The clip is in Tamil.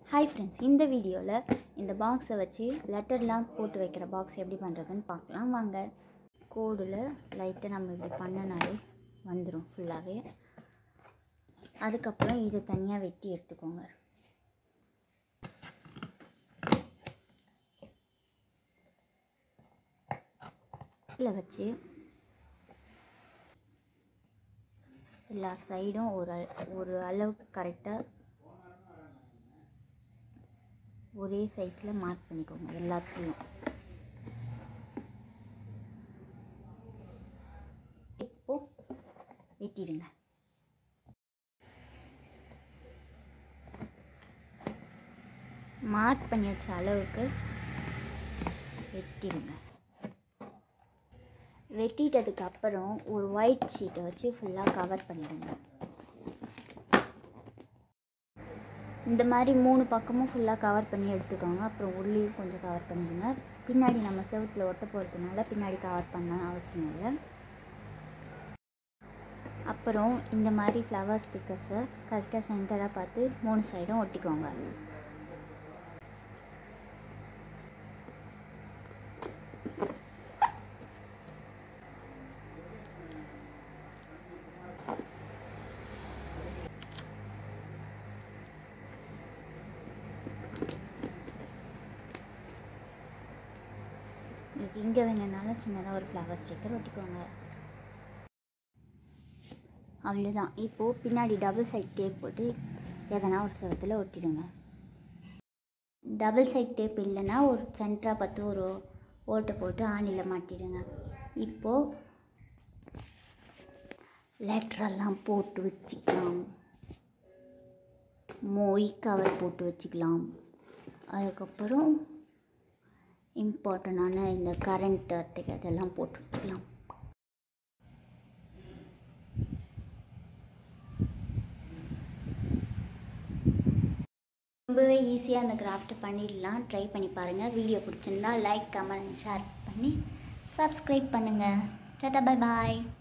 ஹாய் ஃப்ரெண்ட்ஸ் இந்த வீடியோவில் இந்த பாக்ஸை வச்சு லெட்டர்லாம் போட்டு வைக்கிற பாக்ஸ் எப்படி பண்ணுறதுன்னு பார்க்கலாம் வாங்க கோடில் லைட்டாக நம்ம இப்படி பண்ணனாலே வந்துடும் ஃபுல்லாகவே அதுக்கப்புறம் இதை தனியாக வெட்டி எடுத்துக்கோங்க இதில் வச்சு எல்லா சைடும் ஒரு அ- ஒரு அளவுக்கு கரெக்டாக ஒரே சைஸில் மார்க் பண்ணிக்கோங்க எல்லாத்தையும் இப்போ வெட்டிடுங்க மார்க் பண்ணி வச்ச அளவுக்கு வெட்டிடுங்க வெட்டிட்டதுக்கு அப்புறம் ஒரு ஒயிட் ஷீட்டை வச்சு ஃபுல்லாக கவர் பண்ணிடுங்க இந்த மாதிரி மூணு பக்கமும் ஃபுல்லாக கவர் பண்ணி எடுத்துக்கோங்க அப்புறம் உள்ளேயும் கொஞ்சம் கவர் பண்ணிடுங்க பின்னாடி நம்ம செவுத்தில் ஒட்ட போகிறதுனால பின்னாடி கவர் பண்ண அவசியம் இல்லை அப்புறம் இந்த மாதிரி ஃப்ளவர் ஸ்டிக்கர்ஸை கரெக்டாக சென்டராக பார்த்து மூணு சைடும் ஒட்டிக்கோங்க உங்களுக்கு இங்கே வேணும்னாலும் சின்னதாக ஒரு ஃப்ளவர் ஸ்டிக்கர் ஒட்டிக்கோங்க அவ்வளோதான் இப்போது பின்னாடி டபுள் சைட் டேப் போட்டு எதனா ஒரு செவத்தில் ஒட்டிடுங்க டபுள் சைட் டேப் இல்லைன்னா ஒரு சென்டராக பார்த்து ஒரு ஓட்டை போட்டு ஆணியில் மாட்டிடுங்க இப்போது லெட்டரெல்லாம் போட்டு வச்சுக்கலாம் மொய் கவர் போட்டு வச்சுக்கலாம் அதுக்கப்புறம் இம்பார்ட்டண்டான இந்த கரண்ட் அட்டை அதெல்லாம் போட்டு வச்சுக்கலாம் ரொம்பவே ஈஸியாக அந்த கிராஃப்ட் பண்ணிடலாம் ட்ரை பண்ணி பாருங்கள் வீடியோ பிடிச்சிருந்தா லைக் கமெண்ட் ஷேர் பண்ணி சப்ஸ்கிரைப் பண்ணுங்கள் டாட்டா பை பாய்